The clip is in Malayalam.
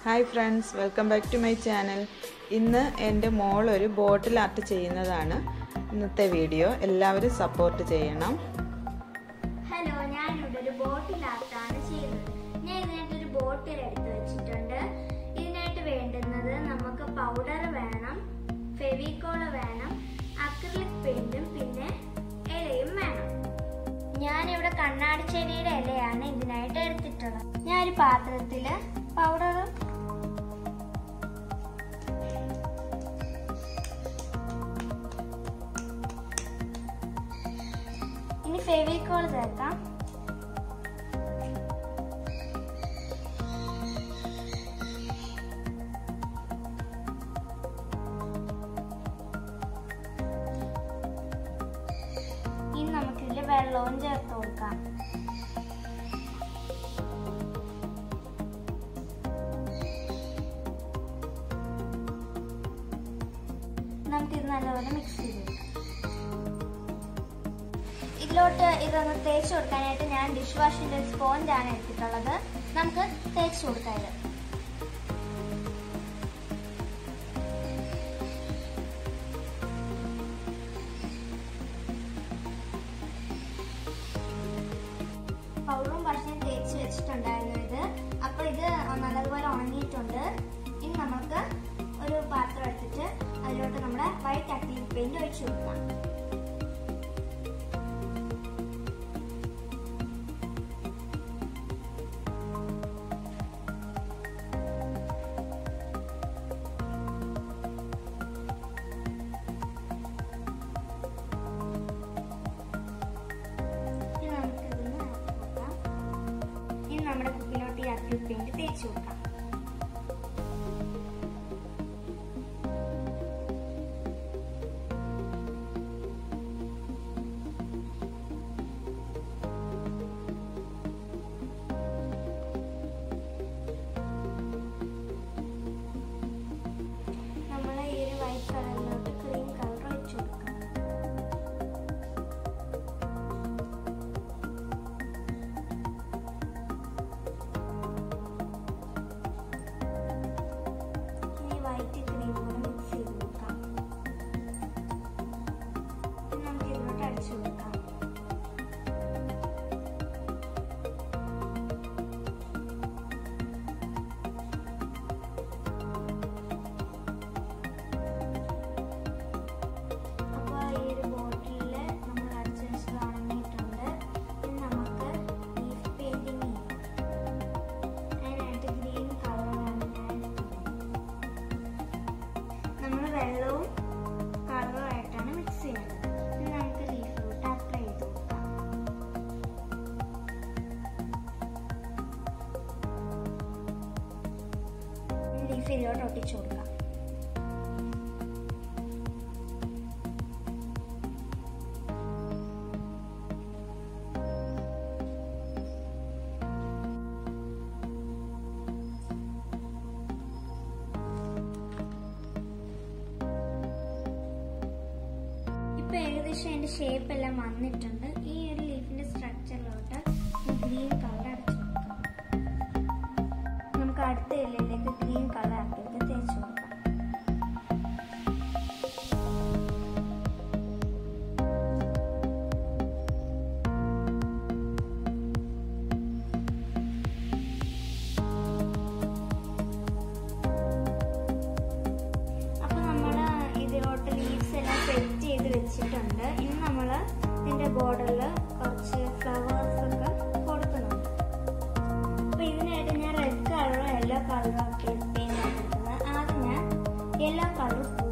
hi friends welcome back to my channel ഇന്ന് എൻ്റെ മോൾ ഒരു ബോട്ടിൽ ആർട്ട് ചെയ്യുന്നതാണ് ഇന്നത്തെ വീഡിയോ എല്ലാവരും സപ്പോർട്ട് ചെയ്യണം ഹലോ ഞാനിവിടെ ഒരു ബോട്ടിൽ ആർട്ടാണ് ചെയ്യുന്നത് ഞാൻ ഇതിനായിട്ട് ഒരു ബോട്ടിൽ എടുത്ത് വെച്ചിട്ടുണ്ട് ഇതിനായിട്ട് വേണ്ടുന്നത് നമുക്ക് പൗഡർ വേണം ഫെവിക്കോള് വേണം അക്രിലിക് പെയിന്റും പിന്നെ ഇലയും വേണം ഞാനിവിടെ കണ്ണാടി ചെടിയുടെ ഇലയാണ് ഇതിനായിട്ട് എടുത്തിട്ടുള്ളത് ഞാൻ ഒരു പാത്രത്തില് പൗഡറും ഇനി ഫെവിക്കോൾ ചേർക്കാം ഇനി നമുക്കിതിൽ വെള്ളവും ചേർത്ത് കൊടുക്കാം നമുക്കിത് നല്ലപോലെ മിക്സ് ചെയ്ത് കൊടുക്കാം ഇതിലോട്ട് ഇതൊന്ന് തേച്ച് കൊടുക്കാനായിട്ട് ഞാൻ ഡിഷ് വാഷിന്റെ സ്പോഞ്ച് ആണ് എടുത്തിട്ടുള്ളത് നമുക്ക് തേച്ച് കൊടുക്കാം ഇത് പൗഡറും പശയും തേച്ച് വെച്ചിട്ടുണ്ടായിരുന്നു ഇത് അപ്പൊ ഇത് നല്ലതുപോലെ ഉണങ്ങിയിട്ടുണ്ട് ഇനി നമുക്ക് ഒരു പാത്രം എടുത്തിട്ട് അതിലോട്ട് നമ്മുടെ വൈറ്റ് അക്രിലിക് പെയിന്റ് ഒഴിച്ചു കൊടുക്കാം ഇനി നമുക്ക് ഇതൊന്ന് ഇളക്കി കൊടുക്കാം ഇനി നമ്മുടെ കുക്കിലോട്ട് ഈ അക്രിലിക് പെയിന്റ് തേച്ച് കൊടുക്കാം നമ്മൾ ഈ ഒരു വൈറ്റ് കളറിലോട്ട് ക്രീം കളർ ഒഴിച്ചു കൊടുക്കാം ഇനി വൈറ്റ് ക്രീം കൂടെ മിക്സ് ചെയ്ത് കൊടുക്കാം ഇനി നമുക്ക് ഇതിലോട്ട് അടിച്ചു കൊടുക്കാം അപ്പോൾ ഈ ഒരു ബോട്ടിലിൽ നമ്മൾ അടിച്ചു വെച്ചത് ഉണങ്ങിയിട്ടുണ്ട് ഇനി നമുക്ക് ലീഫ് പെയിന്റിങ് ചെയ്യാം അതിനായിട്ട് ഗ്രീൻ കളറാണ് ഞാൻ നമ്മൾ വെള്ളവും കളറുമായിട്ടാണ് മിക്സ് ചെയ്യുന്നത് ഇനി നമുക്ക് ലീഫിലോട്ട് അപ്ലൈ ചെയ്ത് കൊടുക്കാം ലീഫ് ഇതിലോട്ട് ഒട്ടിച്ചു കൊടുക്കാം ഇപ്പൊ ഏകദേശം അതിന്റെ ഷേപ്പ് എല്ലാം വന്നിട്ടുണ്ട് ഈ ഒരു ലീഫിന്റെ സ്ട്രക്ചറിലോട്ട് ഗ്രീൻ കളർ അടിച്ചു കൊടുക്കാം നമുക്ക് അടുത്ത ഇലയിലേക്ക് ഗ്രീൻ കളർ ആക്കിയിട്ട് തേച്ച് കൊടുക്കാം അപ്പൊ നമ്മള് ഇതിലോട്ട് ലീവ്സ് എല്ലാം സെറ്റ് ചെയ്ത് വെച്ചിട്ടുണ്ട് ഇനി നമ്മള് ഇതിന്റെ ബോർഡറിൽ കുറച്ച് ഫ്ലവേഴ്സ് ഒക്കെ കൊടുക്കുന്നുണ്ട് അപ്പൊ ഇതിനായിട്ട് ഞാൻ റെഡ് കളറും യെല്ലോ കളറും ഒക്കെ പെയിന്റ് ആണ് എടുക്കുന്നത് ആദ്യം ഞാൻ യെല്ലോ കളർ